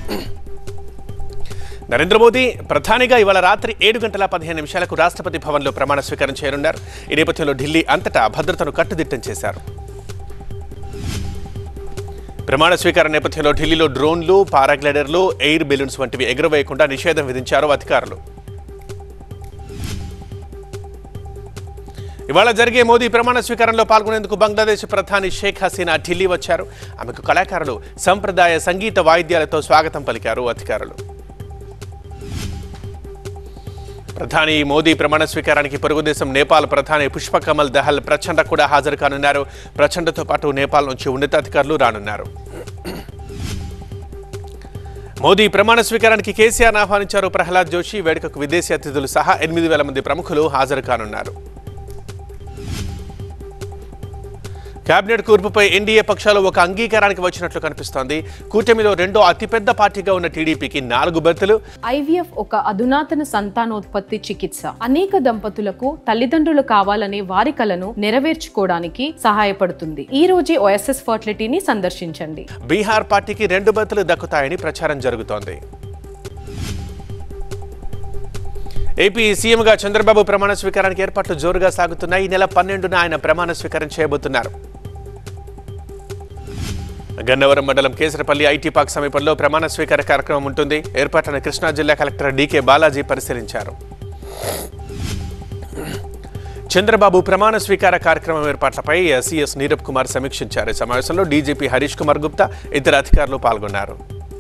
నరేంద్ర మోదీ ప్రధానిగా ఇవాళ రాత్రి ఏడు గంటల పదిహేను నిమిషాలకు రాష్ట్రపతి భవన్లో ప్రమాణ స్వీకారం చేయనున్నారు ఈ నేపథ్యంలో ఢిల్లీ అంతటా భద్రతను కట్టుదిట్టం చేశారు ప్రమాణ స్వీకారం నేపథ్యంలో ఢిల్లీలో డ్రోన్లు పారాగ్లైడర్లు ఎయిర్ బెలూన్స్ వంటివి ఎగురవేయకుండా నిషేధం విధించారు అధికారులు ఇవాళ జరిగే మోదీ ప్రమాణ స్వీకారంలో పాల్గొనేందుకు బంగ్లాదేశ్ ప్రధాని షేక్ హసీనా ఢిల్లీ వచ్చారు ఆమెకు కళాకారులు సంప్రదాయ సంగీత వాయిద్యాలతో స్వాగతం పలికారు అధికారులు ప్రధాని మోదీ ప్రమాణ స్వీకారానికి పొరుగుదేశం నేపాల్ ప్రధాని పుష్పకమల్ దహల్ ప్రచండ కూడా హాజరు కానున్నారు ప్రచండతో పాటు నేపాల్ నుంచి ఉన్నతాధికారులు రానున్నారు మోదీ ప్రమాణ స్వీకారానికి కేసీఆర్ ఆహ్వానించారు ప్రహ్లాద్ జోషి వేడుకకు విదేశీ అతిథులు సహా ఎనిమిది వేల మంది ప్రముఖులు హాజరు కానున్నారు కేబినెట్ కూర్పుపై ఎన్డీఏ పక్షాలు ఒక అంగీకారానికి వచ్చినట్లు కనిపిస్తోంది కూటమిలో రెండో అతిపెద్ద పార్టీగా ఉన్న టీడీపీకి నాలుగు బెర్తులు ఐవీఎఫ్ ఒక అధునాతన సంతానోత్పత్తి చికిత్స అనేక దంపతులకు తల్లిదండ్రులు కావాలనే వారి కలను నెరవేర్చుకోవడానికి సహాయపడుతుంది ఈ రోజే ఓఎస్ఎస్ ఫర్టిలిటీని సందర్శించండి బీహార్ పార్టీకి రెండు బెర్తులు దక్కుతాయని ప్రచారం జరుగుతోంది ఏపీ సీఎంగా చంద్రబాబు ప్రమాణ స్వీకారానికి ఏర్పాట్లు జోరుగా సాగుతున్నాయి ఈ నెల పన్నెండున ఆయన ప్రమాణ స్వీకారం చేయబోతున్నారు గన్నవరం మండలం కేసరపల్లి ఐటీ పార్క్ సమీపంలో ప్రమాణ స్వీకార కార్యక్రమం ఉంటుంది ఏర్పాట్లను కృష్ణా జిల్లా కలెక్టర్ డీకే బాలాజీ పరిశీలించారు చంద్రబాబు ప్రమాణ స్వీకార కార్యక్రమం ఏర్పాట్లపై సిఎస్ నీరబ్ కుమార్ సమీక్షించారు ఈ సమావేశంలో డీజీపీ హరీష్ కుమార్ గుప్తా ఇతర అధికారులు పాల్గొన్నారు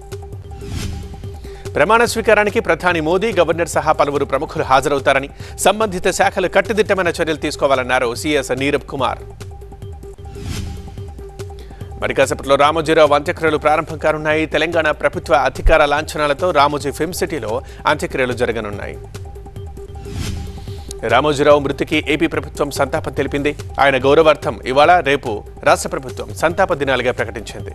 ప్రమాణ స్వీకారానికి ప్రధాని మోదీ గవర్నర్ సహా పలువురు ప్రముఖులు హాజరవుతారని సంబంధిత శాఖలు కట్టుదిట్టమైన చర్యలు తీసుకోవాలన్నారు సిఎస్ నీరబ్ కుమార్ మరి కాసేపట్లో రామోజీరావు అంత్యక్రియలు ప్రారంభం కానున్నాయి తెలంగాణ ప్రభుత్వ అధికార లాంఛనాలతో రామోజీ ఫిల్మ్ సిటీలో అంత్యక్రియలు జరగనున్నాయి రామోజీరావు మృతికి ఏపీ ప్రభుత్వం సంతాపం తెలిపింది ఆయన గౌరవార్థం ఇవాళ రేపు రాష్ట్ర ప్రభుత్వం సంతాప దినాలుగా ప్రకటించింది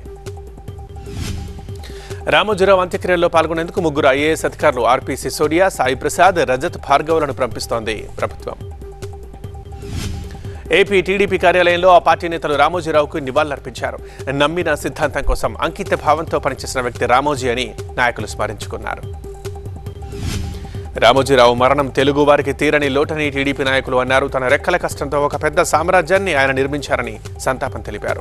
రామోజీరావు అంత్యక్రియల్లో పాల్గొనేందుకు ముగ్గురు ఐఏఎస్ అధికారులు ఆర్పీ సిసోడియా సాయి ప్రసాద్ రజత్ భార్గవులను పంపిస్తోంది ప్రభుత్వం ఏపీ టీడీపీ కార్యాలయంలో ఆ పార్టీ నేతలు రామోజీరావుకు నివాళులర్పించారు నమ్మిన సిద్ధాంతం కోసం అంకిత భావంతో పనిచేసిన వ్యక్తి రామోజీ అని నాయకులు స్మరించుకున్నారు రామోజీరావు మరణం తెలుగు వారికి తీరని లోటని టీడీపీ నాయకులు అన్నారు తన రెక్కల కష్టంతో ఒక పెద్ద సామ్రాజ్యాన్ని ఆయన నిర్మించారని సంతాపం తెలిపారు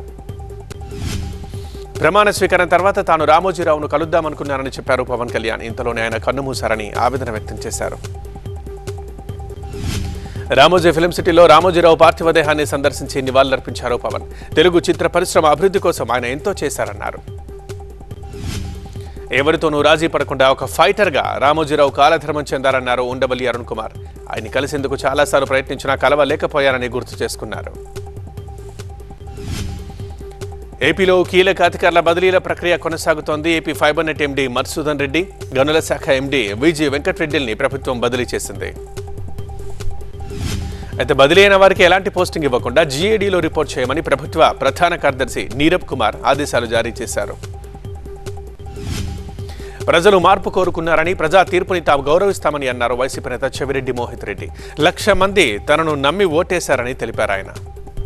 ప్రమాణ స్వీకారం తర్వాత తాను రామోజీరావును కలుద్దామనుకున్నానని చెప్పారు పవన్ కళ్యాణ్ ఇంతలోనే ఆయన కన్నుమూశారని ఆవేదన వ్యక్తం చేశారు రామోజీ ఫిలిం సిటీలో రామోజీరావు పార్థివ దేహాన్ని సందర్శించి నివాళులర్పించారు పవన్ తెలుగు చిత్ర పరిశ్రమ అభివృద్ధి కోసం ఆయన ఎంతో చేశారన్నారు ఎవరితోనూ రాజీ పడకుండా ఒక ఫైటర్గా రామోజీరావు కాలధర్మం చెందారన్నారు ఉండవల్లి అరుణ్ కుమార్ ఆయన కలిసేందుకు చాలాసార్లు ప్రయత్నించినా కలవలేకపోయారని గుర్తు చేసుకున్నారు ఏపీలో కీలక అధికారుల బదిలీల ప్రక్రియ కొనసాగుతోంది AP fibre net MD Madhusudan Reddy గనుల శాఖ ఎండీ విజయ్ వెంకటరెడ్డిల్ని ప్రభుత్వం బదిలీ చేసింది అయితే బదిలీ అయిన వారికి ఎలాంటి పోస్టింగ్ ఇవ్వకుండా జీఏడీలో రిపోర్ట్ చేయమని ప్రభుత్వ ప్రధాన కార్యదర్శి నీరబ్ కుమార్ ఆదేశాలు జారీ చేశారు ప్రజలు మార్పు కోరుకున్నారని ప్రజా తీర్పుని తాము గౌరవిస్తామని అన్నారు వైసీపీ నేత చెవిరెడ్డి మోహిత్ రెడ్డి లక్ష మంది తనను నమ్మి ఓటేశారని తెలిపారు ఆయన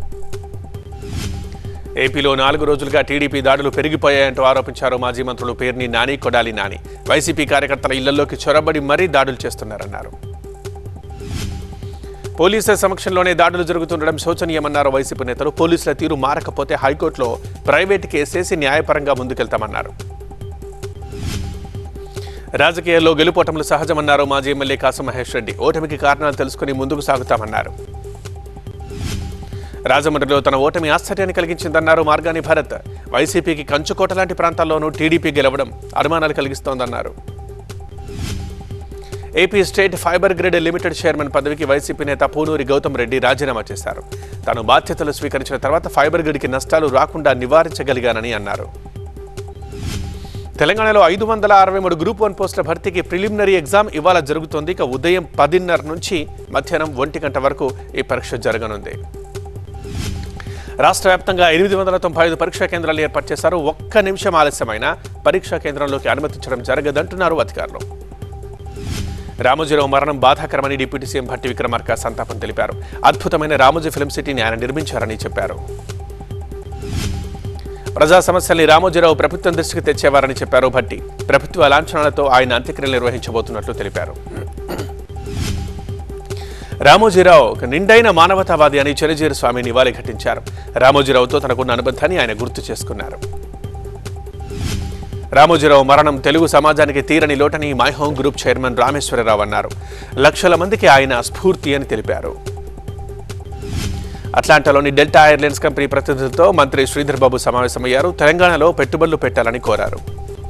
ఏపీలో నాలుగు రోజులుగా టీడీపీ దాడులు పెరిగిపోయాయంటూ ఆరోపించారు మాజీ మంత్రులు పేర్ని నాని కొడాలి నాని వైసీపీ కార్యకర్తల ఇళ్లలోకి చొరబడి మరీ దాడులు చేస్తున్నారన్నారు పోలీసుల సమక్షంలోనే దాడులు జరుగుతుండడం శోచనీయమన్నారు వైసీపీ నేతలు పోలీసుల తీరు మారకపోతే హైకోర్టులో ప్రైవేట్ కేసేసి న్యాయపరంగా ముందుకెళ్తామన్నారు రాజకీయాల్లో గెలుపోటములు సహజమన్నారు మాజీ ఎమ్మెల్యే కాసు మహేష్ రెడ్డి ఓటమికి కారణాలు తెలుసుకుని ముందుకు సాగుతామన్నారు రాజమండ్రిలో తన ఓటమి ఆశ్చర్యాన్ని కలిగించిందన్నారు మార్గాని భరత్ వైసీపీకి కంచుకోట లాంటి ప్రాంతాల్లోనూ టీడీపీ గెలవడం అనుమానాలు కలిగిస్తోందన్నారు AP state fibre grid limited chairman పదవికి వైసీపీ నేత పూనూరి గౌతమ్ రెడ్డి రాజీనామా చేశారు తాను బాధ్యతలు స్వీకరించిన తర్వాత ఫైబర్ గ్రిడ్కి నష్టాలు రాకుండా నివారించగలిగానని అన్నారు తెలంగాణలో ఐదు వందల అరవై మూడు గ్రూప్ వన్ పోస్టుల భర్తీకి ప్రిలిమినరీ ఎగ్జామ్ ఇవాళ జరుగుతోంది ఇక ఉదయం పదిన్నర నుంచి మధ్యాహ్నం ఒంటి గంట వరకు ఈ పరీక్ష జరగనుంది రాష్ట్ర వ్యాప్తంగా ఎనిమిది వందల తొంభై ఐదు పరీక్షా కేంద్రాలు ఏర్పాటు చేశారు ఒక్క నిమిషం ఆలస్యమైన పరీక్షా కేంద్రంలోకి అనుమతించడం జరగదంటున్నారు అధికారులు రామోజీరావు మరణం బాధాకరమని డిప్యూటీ సీఎం భట్టి విక్రమార్క సంతాపం తెలిపారు అద్భుతమైన రామోజీ ఫిల్మ్ సిటీని ఆయన నిర్మించారని చెప్పారు ప్రజా సమస్యల్ని రామోజీరావు ప్రభుత్వం దృష్టికి తెచ్చేవారని చెప్పారు భట్టి ప్రభుత్వ లాంఛనాలతో ఆయన అంత్యక్రియలు నిర్వహించబోతున్నట్లు తెలిపారు రామోజీరావు ఒక నిండైన మానవతావాది అని చిరంజీవి స్వామి నివాళి ఘటించారు రామోజీరావుతో తనకున్న అనుబంధాన్ని ఆయన గుర్తు చేసుకున్నారు రామోజీరావు మరణం తెలుగు సమాజానికి తీరని లోటని My Home Group chairman Rameshwara Rao అన్నారు లక్షల మందికి ఆయన స్ఫూర్తి అని తెలిపారు అట్లాంటాలోని డెల్టా ఎయిర్లైన్స్ కంపెనీ ప్రతినిధులతో మంత్రి శ్రీధర్ బాబు సమావేశమయ్యారు తెలంగాణలో పెట్టుబడులు పెట్టాలని కోరారు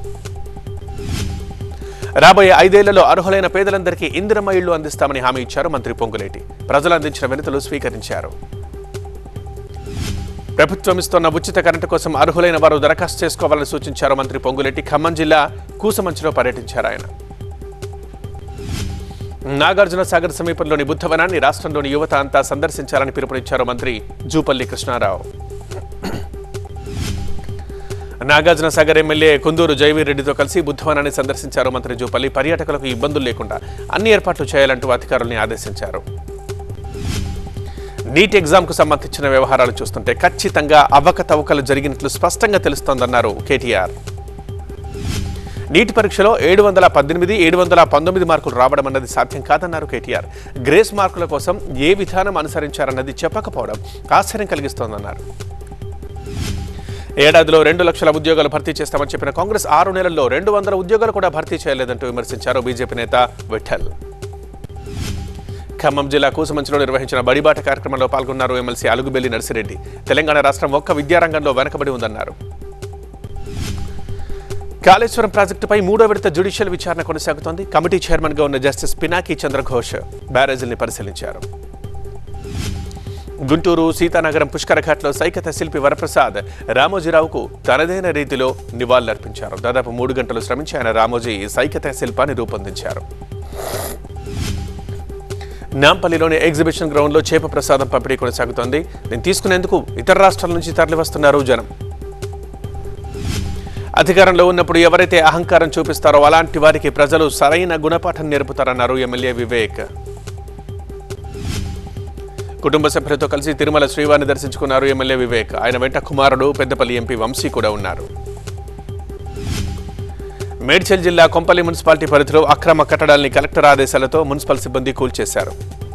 రాబోయే ఐదేళ్లలో అర్హులైన పేదలందరికీ ఇందిరమ్మ ఇళ్లు అందిస్తామని హామీ ఇచ్చారు మంత్రి పొంగులేటి ప్రజలు అందించిన వినతులు స్వీకరించారు ప్రభుత్వం ఇస్తున్న ఉచిత కరెంటు కోసం అర్హులైన వారు దరఖాస్తు చేసుకోవాలని సూచించారు మంత్రి పొంగులేటి ఖమ్మం జిల్లా కూసమంచిలో పర్యటించారు ఆయన నాగార్జున సాగర్ సమీపంలోని బుద్ధవనాన్ని రాష్ట్రంలోని యువత అంతా సందర్శించాలని పిలుపునిచ్చారు మంత్రి జూపల్లి కృష్ణారావు నాగార్జున సాగర్ ఎమ్మెల్యే కుందూరు జైవీర్ రెడ్డితో కలిసి బుద్ధవనాన్ని సందర్శించారు మంత్రి జూపల్లి పర్యాటకులకు ఇబ్బందులు లేకుండా అన్ని ఏర్పాట్లు చేయాలంటూ అధికారుల్ని ఆదేశించారు నీట్ ఎగ్జామ్కు సంబంధించిన వ్యవహారాలు చూస్తుంటే ఖచ్చితంగా అవకతవకలు జరిగినట్లు స్పష్టంగా తెలుస్తోందన్నారు కేటీఆర్ నీటి పరీక్షలో ఏడు వందల పద్దెనిమిది ఏడు వందల పంతొమ్మిది మార్కులు రావడం అన్నది సాధ్యం కాదన్నారు కేటీఆర్ గ్రేస్ మార్కుల కోసం ఏ విధానం అనుసరించారన్నది చెప్పకపోవడం ఆశ్చర్యం కలిగిస్తోందన్నారు ఏడాదిలో రెండు లక్షల ఉద్యోగాలు భర్తీ చేస్తామని చెప్పిన కాంగ్రెస్ ఆరు నెలల్లో రెండు వందల ఉద్యోగాలు కూడా భర్తీ చేయలేదంటూ విమర్శించారు బీజేపీ నేత విఠల్ ఖమ్మం జిల్లా కూసుమంచిలో నిర్వహించిన బడిబాట కార్యక్రమంలో పాల్గొన్నారు ఎమ్మెల్సీ అలుగుబెల్లి నర్సిరెడ్డి తెలంగాణ రాష్ట్రం ఒక్క విద్యారంగంలో వెనకబడి ఉందన్నారు కాళేశ్వరం ప్రాజెక్టుపై మూడో విడత జ్యుడిషియల్ విచారణ కొనసాగుతోంది కమిటీ చైర్మన్గా ఉన్న జస్టిస్ పినాకి చంద్రఘోష్ బ్యారేజీల్ని పరిశీలించారు గుంటూరు సీతానగరం పుష్కరఘాట్లో సైకత శిల్పి వరప్రసాద్ రామోజీరావుకు తనదైన రీతిలో నివాళులర్పించారు దాదాపు మూడు గంటలు శ్రమించి ఆయన రామోజీ సైకత శిల్పాన్ని రూపొందించారు నాంపల్లిలోని ఎగ్జిబిషన్ గ్రౌండ్లో చేప ప్రసాదం పంపిణీ కొనసాగుతోంది దీన్ని తీసుకునేందుకు ఇతర రాష్ట్రాల నుంచి తరలివస్తున్నారు జనం అధికారంలో ఉన్నప్పుడు ఎవరైతే అహంకారం చూపిస్తారో అలాంటి వారికి ప్రజలు సరైన గుణపాఠం నేర్పుతారన్నారు ఎమ్మెల్యే వివేక్ కుటుంబ సభ్యులతో కలిసి తిరుమల శ్రీవారిని దర్శించుకున్నారు ఎమ్మెల్యే వివేక్ ఆయన వెంట కుమారుడు పెద్దపల్లి ఎంపీ వంశీ కూడా ఉన్నారు మేడ్చల్ జిల్లా కొంపల్లి మున్సిపాలిటీ పరిధిలో అక్రమ కట్టడాల్ని కలెక్టర్ ఆదేశాలతో మున్సిపల్ సిబ్బంది కూల్చేశారు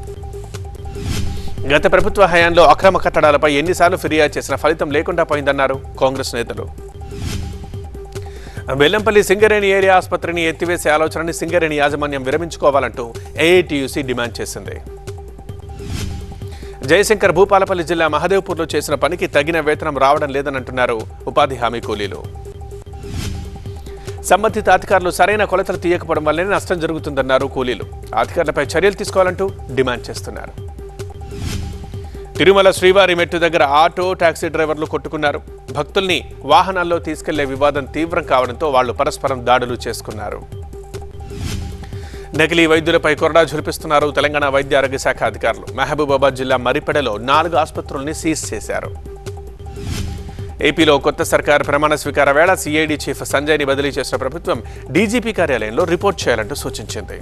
గత ప్రభుత్వ హయాంలో అక్రమ కట్టడాలపై ఎన్నిసార్లు ఫిర్యాదు చేసినా ఫలితం లేకుండా పోయిందన్నారు కాంగ్రెస్ నేతలు బెల్లంపల్లి సింగరేణి ఏరియా ఆసుపత్రిని ఎత్తివేసే ఆలోచనని సింగరేణి యాజమాన్యం విరమించుకోవాలంటూ ఏఐటియుసి డిమాండ్ చేసింది జయశంకర్ భూపాలపల్లి జిల్లా మహదేవ్పూర్లో చేసిన పనికి తగిన వేతనం రావడం లేదనంటున్నారు ఉపాధి హామీ కూలీలు సంబంధిత అధికారులు సరైన కొలతలు తీయకపోవడం వల్లనే నష్టం జరుగుతుందన్నారు కూలీలు అధికారులపై చర్యలు తీసుకోవాలంటూ డిమాండ్ చేస్తున్నారు తిరుమల శ్రీవారి మెట్టు దగ్గర ఆటో టాక్సీ డ్రైవర్లు కొట్టుకున్నారు భక్తుల్ని వాహనాల్లో తీసుకెళ్లే వివాదం తీవ్రం కావడంతో వాళ్లు పరస్పరం దాడులు చేసుకున్నారు నకిలీ వైద్యులపై కొరడా ఝురిపిస్తున్నారు తెలంగాణ వైద్య ఆరోగ్య శాఖ అధికారులు మహబూబాబాద్ జిల్లా మరిపెడలో నాలుగు ఆసుపత్రుల్ని సీజ్ చేశారు ఏపీలో కొత్త సర్కార్ ప్రమాణ స్వీకార వేళ సిఐడి చీఫ్ సంజయ్ని బదిలీ చేసిన ప్రభుత్వం డీజీపీ కార్యాలయంలో రిపోర్ట్ చేయాలంటూ సూచించింది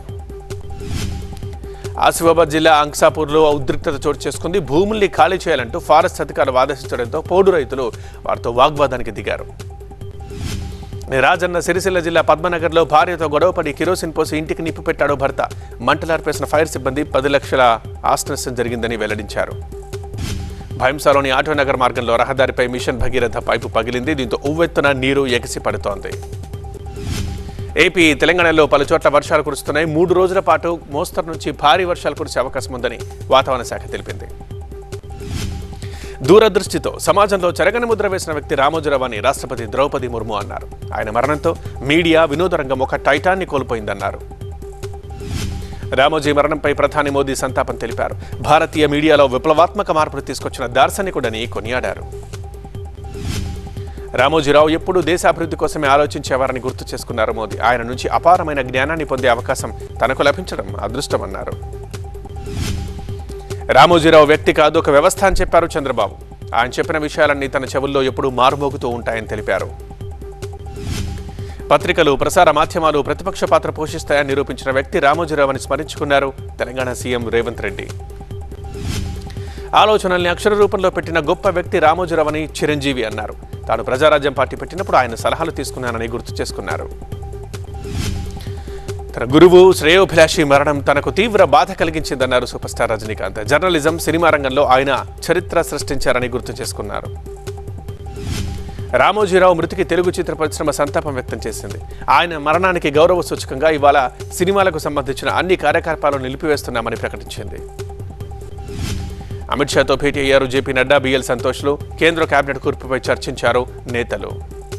ఆసిఫాబాద్ జిల్లా అంక్సాపూర్లో ఉద్రిక్తత చోటు చేసుకుంది భూముల్ని ఖాళీ చేయాలంటూ ఫారెస్ట్ అధికారులు ఆదేశించడంతో పోడు రైతులు వారితో వాగ్వాదానికి దిగారు రాజన్న సిరిసిల్ల జిల్లా పద్మనగర్లో భార్యతో గొడవపడి కిరోసిన్ పోసి ఇంటికి నిప్పు పెట్టాడు భర్త మంటలార్పేసిన ఫైర్ సిబ్బంది పది లక్షల ఆస్తి నష్టం జరిగిందని వెల్లడించారు భయంసాలోని ఆటోనగర్ మార్గంలో రహదారిపై మిషన్ భగీరథ పైపు పగిలింది దీంతో ఉవ్వెత్తున నీరు ఎగసి పడుతోంది ఏపీ తెలంగాణలో పలు చోట్ల వర్షాలు కురుస్తున్నాయి మూడు రోజుల పాటు మోస్తరు నుంచి భారీ వర్షాలు కురిసే అవకాశం ఉందని వాతావరణ శాఖ తెలిపింది దూరదృష్టితో సమాజంలో చెరగని ముద్ర వేసిన వ్యక్తి రామోజీరావు అని రాష్ట్రపతి ద్రౌపది ముర్ము అన్నారు ఆయన మరణంతో మీడియా వినోద రంగం ఒక టైటాన్ని కోల్పోయిందన్నారు రామోజీ మరణంపై ప్రధాని మోదీ సంతాపం తెలిపారు భారతీయ మీడియాలో విప్లవాత్మక మార్పులు తీసుకొచ్చిన దార్శనికుడని కొనియాడారు రామోజీరావు ఎప్పుడూ దేశాభివృద్ధి కోసమే ఆలోచించేవారని గుర్తు చేసుకున్నారు మోదీ ఆయన నుంచి అపారమైన జ్ఞానాన్ని పొందే అవకాశం తనకు లభించడం అదృష్టమన్నారు రామోజీరావు వ్యక్తి కాదు ఒక వ్యవస్థ అని చెప్పారు చంద్రబాబు ఆయన చెప్పిన విషయాలన్నీ తన చెవుల్లో ఎప్పుడూ మారుమోగుతూ ఉంటాయని తెలిపారు పత్రికలు ప్రసార మాధ్యమాలు ప్రతిపక్ష పాత్ర పోషిస్తాయని నిరూపించిన వ్యక్తి రామోజీరావు అని స్మరించుకున్నారు తెలంగాణ సీఎం రేవంత్ రెడ్డి ఆలోచనల్ని అక్షర రూపంలో పెట్టిన గొప్ప వ్యక్తి రామోజీరావు అని చిరంజీవి అన్నారు తాను ప్రజారాజ్యం పార్టీ పెట్టినప్పుడు ఆయన సలహాలు తీసుకున్నానని గుర్తు చేసుకున్నారు తన గురువు శ్రేయోభిలాషి మరణం తనకు తీవ్ర బాధ కలిగించిందన్నారు super star Rajinikanth journalism cinema రంగంలో ఆయన చరిత్ర సృష్టించారని గుర్తు చేసుకున్నారు రామోజీరావు మృతికి తెలుగు చిత్ర పరిశ్రమ సంతాపం వ్యక్తం చేసింది ఆయన మరణానికి గౌరవ సూచకంగా ఇవాళ సినిమాలకు సంబంధించిన అన్ని కార్యకలాపాలను నిలిపివేస్తున్నామని ప్రకటించింది అమిత్ షాతో భేటీ అయ్యారు జేపీ నడ్డా బిఎల్ సంతోష్లు కేంద్ర కేబినెట్ కూర్పుపై చర్చించారు నేతలు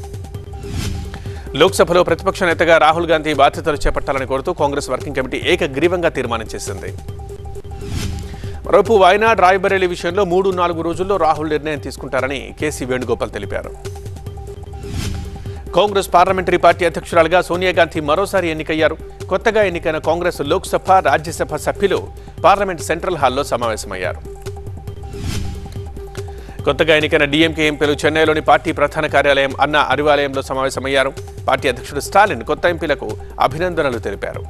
లోక్సభలో ప్రతిపక్ష నేతగా రాహుల్ గాంధీ బాధ్యతలు చేపట్టాలని కోరుతూ కాంగ్రెస్ వర్కింగ్ కమిటీ ఏకగ్రీవంగా తీర్మానం చేసింది మరోపు వాయనాడ్ రాయ్బరేలీ విషయంలో మూడు నాలుగు రోజుల్లో రాహుల్ నిర్ణయం తీసుకుంటారని కేసీ వేణుగోపాల్ తెలిపారు కాంగ్రెస్ పార్లమెంటరీ పార్టీ అధ్యక్షురాలుగా సోనియా గాంధీ మరోసారి ఎన్నికయ్యారు కొత్తగా ఎన్నికైన కాంగ్రెస్ లోక్సభ రాజ్యసభ సభ్యులు పార్లమెంట్ సెంట్రల్ హాల్లో సమావేశమయ్యారు కొత్తగా ఎన్నికైన డీఎంకే ఎంపీలు చెన్నైలోని పార్టీ ప్రధాన కార్యాలయం అన్న అరివాలయంలో సమావేశమయ్యారు పార్టీ అధ్యక్షుడు స్టాలిన్ కొత్త ఎంపీలకు అభినందనలు తెలిపారు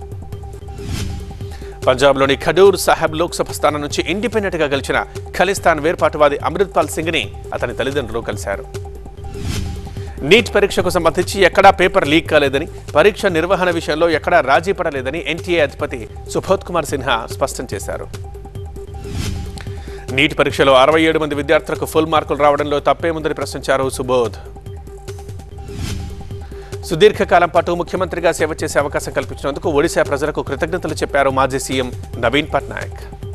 పంజాబ్లోని ఖడూర్ సాహెబ్ లోక్సభ స్థానం నుంచి ఇండిపెండెంట్గా గెలిచిన ఖలిస్తాన్ వేర్పాటువాది అమృత్పాల్ సింగ్ని అతని తల్లిదండ్రులు కలిశారు నీట్ పరీక్షకు సంబంధించి ఎక్కడా పేపర్ లీక్ కాలేదని పరీక్ష నిర్వహణ విషయంలో ఎక్కడా రాజీ పడలేదని ఎన్టీఏ అధిపతి సుబోధ్ కుమార్ సిన్హా స్పష్టం చేశారు నీట్ పరీక్షలో అరవై ఏడు మంది విద్యార్థులకు ఫుల్ మార్కులు రావడంలో తప్పేముందని ప్రశ్నించారు సుబోధ్ సుదీర్ఘకాలం పాటు ముఖ్యమంత్రిగా సేవ చేసే అవకాశం కల్పించినందుకు ఒడిశా ప్రజలకు కృతజ్ఞతలు చెప్పారు మాజీ సీఎం నవీన్ పట్నాయక్